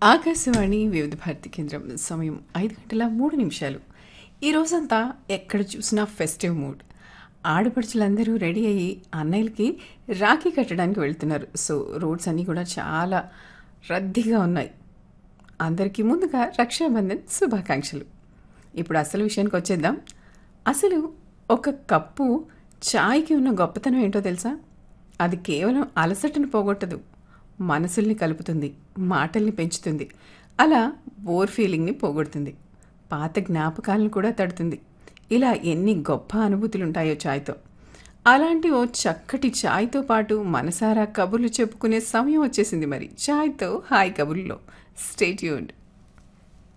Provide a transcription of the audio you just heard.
ఆకాశవాణి వివిధ భారతి కేంద్రం సమయం ఐదు గంటల మూడు నిమిషాలు ఈ రోజంతా ఎక్కడ చూసినా ఫెస్టివ్ మూడ్ ఆడపడుచులందరూ రెడీ అయ్యి అన్నయ్యలకి రాఖీ కట్టడానికి వెళ్తున్నారు సో రోడ్స్ అన్నీ కూడా చాలా రద్దీగా ఉన్నాయి అందరికీ ముందుగా రక్షాబంధన్ శుభాకాంక్షలు ఇప్పుడు అసలు విషయానికి వచ్చేద్దాం అసలు ఒక కప్పు చాయ్కి ఉన్న గొప్పతనం ఏంటో తెలుసా అది కేవలం అలసటను పోగొట్టదు మనసుల్ని కలుపుతుంది మాటల్ని పెంచుతుంది అలా బోర్ ఫీలింగ్ని పోగొడుతుంది పాత జ్ఞాపకాలను కూడా తడుతుంది ఇలా ఎన్ని గొప్ప అనుభూతులు ఉంటాయో చాయ్తో అలాంటి ఓ చక్కటి చాయ్తో పాటు మనసారా కబుర్లు చెప్పుకునే సమయం వచ్చేసింది మరి చాయ్తో హాయ్ కబుర్లో స్టేట్యూడ్